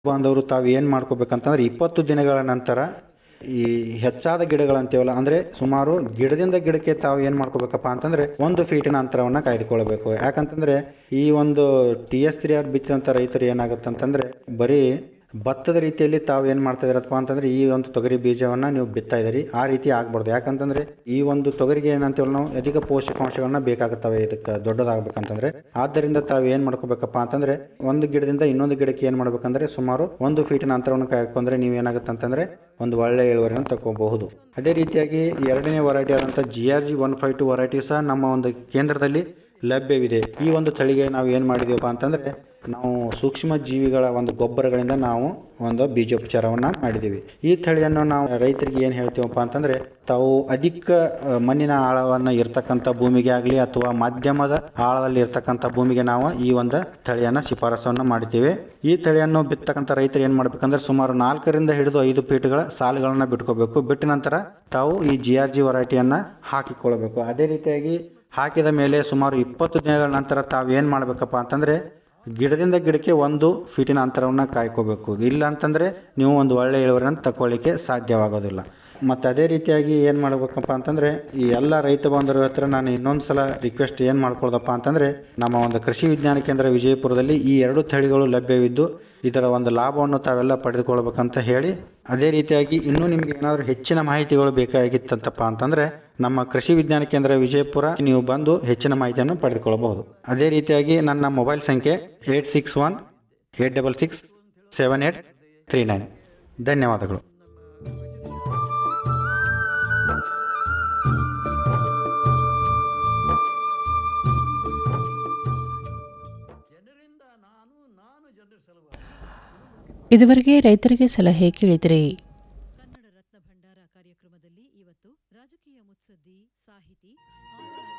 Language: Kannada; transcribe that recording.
ಬಾಂಧವರು ತಾವು ಏನು ಮಾಡ್ಕೋಬೇಕಂತಂದ್ರೆ ಇಪ್ಪತ್ತು ದಿನಗಳ ನಂತರ ಈ ಹೆಚ್ಚಾದ ಗಿಡಗಳಂತೀವಲ್ಲ ಅಂದ್ರೆ ಸುಮಾರು ಗಿಡದಿಂದ ಗಿಡಕ್ಕೆ ತಾವು ಏನು ಮಾಡ್ಕೋಬೇಕಪ್ಪ ಅಂತಂದ್ರೆ ಒಂದು ಫೀಟಿನ ಅಂತರವನ್ನ ಕಾಯ್ದುಕೊಳ್ಬೇಕು ಯಾಕಂತಂದ್ರೆ ಈ ಒಂದು ಟಿ ಎಸ್ ತ್ರೀ ಆರ್ ಬಿತ್ತಿದಂಥ ರೈತರು ಏನಾಗುತ್ತೆ ಅಂತಂದ್ರೆ ಬರೀ ಭತ್ತದ ರೀತಿಯಲ್ಲಿ ತಾವು ಏನು ಮಾಡ್ತಾ ಇದ್ದೀರಪ್ಪ ಅಂತಂದ್ರೆ ಈ ಒಂದು ತೊಗರಿ ಬೀಜವನ್ನ ನೀವು ಬಿತ್ತಾ ಇದ್ದೀರಿ ಆ ರೀತಿ ಆಗ್ಬಾರ್ದು ಯಾಕಂತಂದ್ರೆ ಈ ಒಂದು ತೊಗರಿಗೆ ಏನಂತೀವಲ್ಲ ನಾವು ಅಧಿಕ ಪೋಷಕಾಂಶಗಳನ್ನ ಬೇಕಾಗುತ್ತವೆ ಇದಕ್ಕೆ ದೊಡ್ಡದಾಗಬೇಕಂತಂದ್ರೆ ಆದ್ದರಿಂದ ತಾವು ಏನು ಮಾಡ್ಕೋಬೇಕಪ್ಪ ಅಂತಂದ್ರೆ ಒಂದು ಗಿಡದಿಂದ ಇನ್ನೊಂದು ಗಿಡಕ್ಕೆ ಏನು ಮಾಡ್ಬೇಕಂದ್ರೆ ಸುಮಾರು ಒಂದು ಫೀಟಿನ ಅಂತರವನ್ನು ಕಾಯ್ಕೊಂಡ್ರೆ ನೀವು ಏನಾಗುತ್ತೆ ಅಂತಂದ್ರೆ ಒಂದು ಒಳ್ಳೆಯ ಇಳುವರಿಯನ್ನು ತಗೋಬಹುದು ಅದೇ ರೀತಿಯಾಗಿ ಎರಡನೇ ವರೈಟಿ ಆದಂಥ G R G one five two variety ಸಹ ನಮ್ಮ ಒಂದು ಕೇಂದ್ರದಲ್ಲಿ ಲಭ್ಯವಿದೆ ಈ ಒಂದು ತಳಿಗೆ ನಾವು ಏನು ಮಾಡಿದೀವಪ್ಪ ಅಂತಂದ್ರೆ ನಾವು ಸೂಕ್ಷ್ಮ ಜೀವಿಗಳ ಒಂದು ಗೊಬ್ಬರಗಳಿಂದ ನಾವು ಒಂದು ಬೀಜೋಪಚಾರವನ್ನ ಮಾಡಿದ್ದೀವಿ ಈ ತಳಿಯನ್ನು ನಾವು ರೈತರಿಗೆ ಏನು ಹೇಳ್ತೀವಪ್ಪ ಅಂತಂದ್ರೆ ತಾವು ಅಧಿಕ ಆ, ಮಣ್ಣಿನ ಆಳವನ್ನ ಇರ್ತಕ್ಕಂಥ ಭೂಮಿಗೆ ಆಗಲಿ ಅಥವಾ ಮಾಧ್ಯಮದ ಆಳದಲ್ಲಿ ಇರ್ತಕ್ಕಂಥ ಭೂಮಿಗೆ ನಾವು ಈ ಒಂದು ತಳಿಯನ್ನ ಶಿಫಾರಸನ್ನ ಮಾಡ್ತೀವಿ ಈ ತಳಿಯನ್ನು ಬಿತ್ತಕ್ಕಂಥ ರೈತರು ಏನು ಮಾಡ್ಬೇಕಂದ್ರೆ ಸುಮಾರು ನಾಲ್ಕರಿಂದ ಹಿಡಿದು ಐದು ಫೀಟ್ಗಳ ಸಾಲುಗಳನ್ನ ಬಿಟ್ಕೋಬೇಕು ಬಿಟ್ಟ ನಂತರ ತಾವು ಈ ಜಿ ಆರ್ ಜಿ ವರೈಟಿಯನ್ನ ಹಾಕಿಕೊಳ್ಬೇಕು ಅದೇ ರೀತಿಯಾಗಿ ಹಾಕಿದ ಮೇಲೆ ಸುಮಾರು ಇಪ್ಪತ್ತು ದಿನಗಳ ನಂತರ ತಾವು ಏನು ಮಾಡಬೇಕಪ್ಪ ಅಂತಂದ್ರೆ ಗಿಡದಿಂದ ಗಿಡಕ್ಕೆ ಒಂದು ಫೀಟಿನ ಅಂತರವನ್ನು ಕಾಯ್ಕೋಬೇಕು ಇಲ್ಲ ಅಂತಂದ್ರೆ ನೀವು ಒಂದು ಒಳ್ಳೆ ಇಳುವರಿಯನ್ನು ತಗೊಳ್ಳಿಕ್ಕೆ ಸಾಧ್ಯವಾಗೋದಿಲ್ಲ ಮತ್ತು ಅದೇ ರೀತಿಯಾಗಿ ಏನು ಮಾಡಬೇಕಪ್ಪ ಅಂತಂದ್ರೆ ಈ ಎಲ್ಲ ರೈತ ಬಾಂಧವರ ಹತ್ರ ನಾನು ಇನ್ನೊಂದು ಸಲ ರಿಕ್ವೆಸ್ಟ್ ಏನು ಮಾಡ್ಕೊಳ್ದಪ್ಪ ಅಂತಂದ್ರೆ ನಮ್ಮ ಒಂದು ಕೃಷಿ ವಿಜ್ಞಾನ ಕೇಂದ್ರ ವಿಜಯಪುರದಲ್ಲಿ ಈ ಎರಡು ತಳಿಗಳು ಲಭ್ಯವಿದ್ದು ಇದರ ಒಂದು ಲಾಭವನ್ನು ತಾವೆಲ್ಲ ಪಡೆದುಕೊಳ್ಬೇಕಂತ ಹೇಳಿ ಅದೇ ರೀತಿಯಾಗಿ ಇನ್ನೂ ನಿಮ್ಗೆ ಏನಾದರೂ ಹೆಚ್ಚಿನ ಮಾಹಿತಿಗಳು ಬೇಕಾಗಿತ್ತಂತಪ್ಪ ಅಂತಂದ್ರೆ ನಮ್ಮ ಕೃಷಿ ವಿಜ್ಞಾನ ಕೇಂದ್ರ ವಿಜಯಪುರ ನೀವು ಬಂದು ಹೆಚ್ಚಿನ ಮಾಹಿತಿಯನ್ನು ಪಡೆದುಕೊಳ್ಳಬಹುದು ಅದೇ ರೀತಿಯಾಗಿ ನನ್ನ ಮೊಬೈಲ್ ಸಂಖ್ಯೆ eight six one eight double six seven eight three nine ಧನ್ಯವಾದಗಳು ಇದುವರೆಗೆ ರೈತರಿಗೆ ಸಲಹೆ ಕೇಳಿದಿರಿ ಕನ್ನಡ ರತ್ನ ಭಂಡಾರ ಕಾರ್ಯಕ್ರಮದಲ್ಲಿ ಇವತ್ತು ರಾಜಕೀಯ ಮುತ್ಸದ್ದಿ ಸಾಹಿತಿ